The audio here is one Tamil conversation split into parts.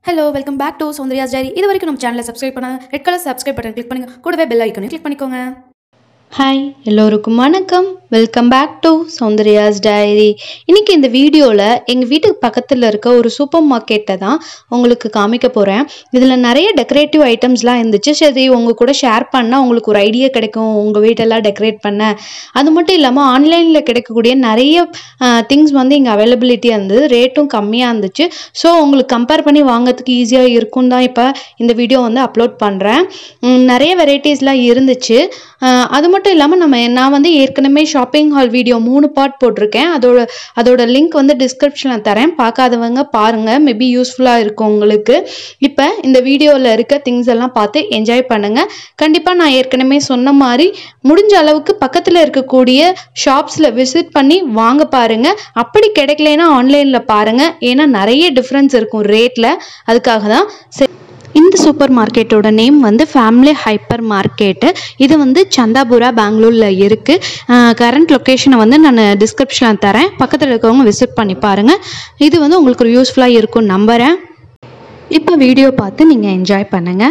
hello welcome back to Soundarya's diary இது வரைக்கும் நம்ம சேனலை சப்ஸ்கிரைப் பண்ணாங்க red colour subscribe button click பண்ணுங்க கூடவே பெல் ஐக்கனையும் கிளிக் பண்ணிக்கோங்க ஹாய் எல்லோருக்கும் வணக்கம் welcome back to Soundarya's diary இன்னைக்கு இந்த வீடியோவில் எங்கள் வீட்டுக்கு பக்கத்தில் இருக்க ஒரு சூப்பர் மார்க்கெட்டை தான் உங்களுக்கு காமிக்க போகிறேன் இதில் நிறைய டெக்கரேட்டிவ் ஐட்டம்ஸ்லாம் இருந்துச்சு சரி உங்கள் கூட ஷேர் பண்ணால் உங்களுக்கு ஒரு ஐடியா கிடைக்கும் உங்கள் வீட்டெல்லாம் டெக்கரேட் பண்ண அது மட்டும் இல்லாமல் ஆன்லைனில் கிடைக்கக்கூடிய நிறைய திங்ஸ் வந்து இங்கே அவைலபிலிட்டியாக இருந்தது ரேட்டும் கம்மியாக இருந்துச்சு ஸோ உங்களுக்கு கம்பேர் பண்ணி வாங்குறதுக்கு ஈஸியாக இருக்கும் தான் இப்போ இந்த வீடியோ வந்து அப்லோட் பண்ணுறேன் நிறைய வெரைட்டிஸ்லாம் இருந்துச்சு அஹ் அது மட்டும் இல்லாமல் நம்ம நான் வந்து ஏற்கனவே ஷாப்பிங் ஹால் வீடியோ மூணு பார்ட் போட்டிருக்கேன் அதோட அதோட லிங்க் வந்து டிஸ்கிரிப்ஷனில் தரேன் பார்க்காதவங்க பாருங்கள் மேபி யூஸ்ஃபுல்லாக இருக்கும் உங்களுக்கு இப்போ இந்த வீடியோவில் இருக்க திங்ஸ் எல்லாம் பார்த்து என்ஜாய் பண்ணுங்கள் கண்டிப்பாக நான் ஏற்கனவே சொன்ன மாதிரி முடிஞ்ச அளவுக்கு பக்கத்தில் இருக்கக்கூடிய ஷாப்ஸில் விசிட் பண்ணி வாங்க பாருங்கள் அப்படி கிடைக்கலனா ஆன்லைனில் பாருங்கள் ஏன்னா நிறைய டிஃப்ரென்ஸ் இருக்கும் ரேட்டில் அதுக்காக தான் சரி இந்த சூப்பர் மார்க்கெட்டோட நேம் வந்து ஃபேமிலி ஹைப்பர் மார்க்கெட்டு இது வந்து சந்தாபுரா பெங்களூரில் இருக்குது கரண்ட் லொக்கேஷனை வந்து நான் டிஸ்கிரிப்ஷனில் தரேன் பக்கத்தில் இருக்கவங்க விசிட் பண்ணி பாருங்கள் இது வந்து உங்களுக்கு ஒரு யூஸ்ஃபுல்லாக இருக்கும் நம்புகிறேன் இப்போ வீடியோ பார்த்து நீங்கள் என்ஜாய் பண்ணுங்கள்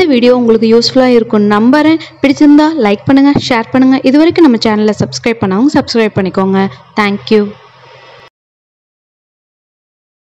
வீடியோ உங்களுக்கு யூஸ்ஃபுல்லாக இருக்கும்னு நம்புறேன் பிடிச்சிருந்தா லைக் பண்ணுங்கள் ஷேர் பண்ணுங்கள் இது வரைக்கும் நம்ம சேனலை சப்ஸ்கிரைப் பண்ணாங்க சப்ஸ்கிரைப் பண்ணிக்கோங்க தேங்க்யூ